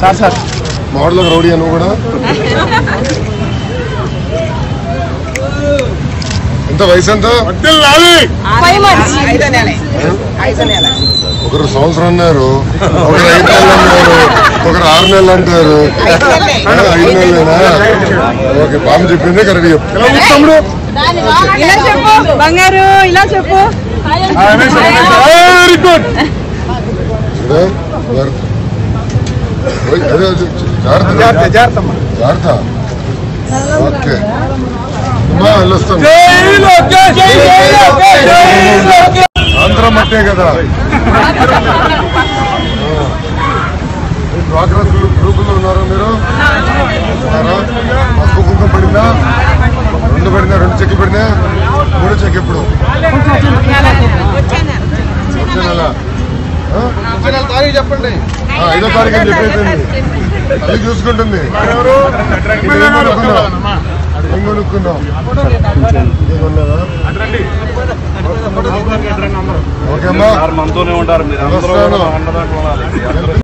Sir sir model rowdy అని కూడా ఎంత వయసు ఎంత ఫైవ్ మంత్స్ ఒకరు సంవత్సరం అన్నారు ఒకరు ఐదు నెలలు అన్నారు ఒకరు ఆరు నెలలు అంటారు ఆ, ఐదు నెలలేనా ఓకే బాబు చెప్పింది కరెక్ట్ చెప్పు తమ్ముడు ఇలా చెప్పు బంగారు ఇలా చెప్పు వెరీ గుడ్ ఇదే, జాగ్రత్త. ఓయ్, అదే, అదే, జాగ్రత్త జాగ్రత్త జాగ్రత్త అమ్మా. జాగ్రత్త ఓకే అమ్మా వెళ్ళొస్తాను జై లోకేష్ జై లోకేష్ జై లోకేష్ ఆంధ్ర మట్టే కదా డ్వాక్రా గ్రూపుల్లో ఉన్నారా మీరు ఉన్నారా పసుపు కుంకుమ పడిందా రెండు పడినా రెండు చెక్కి పడినా మూడో చెక్ ఎప్పుడు వచ్చే నెల ఆ? చెప్పండి ఆ, ఐదో తారీఖు అని చెప్పేసింది అది చూసుకుంటుంది ఏం కొనుక్కున్నావు ఏం కొనుక్కున్నావు ఏం కొన్నావా? ఓకే అమ్మా మనతోనే ఉంటారు మీరు అందరూ వస్తాను. అన్నదాంట్లో ఉండాలి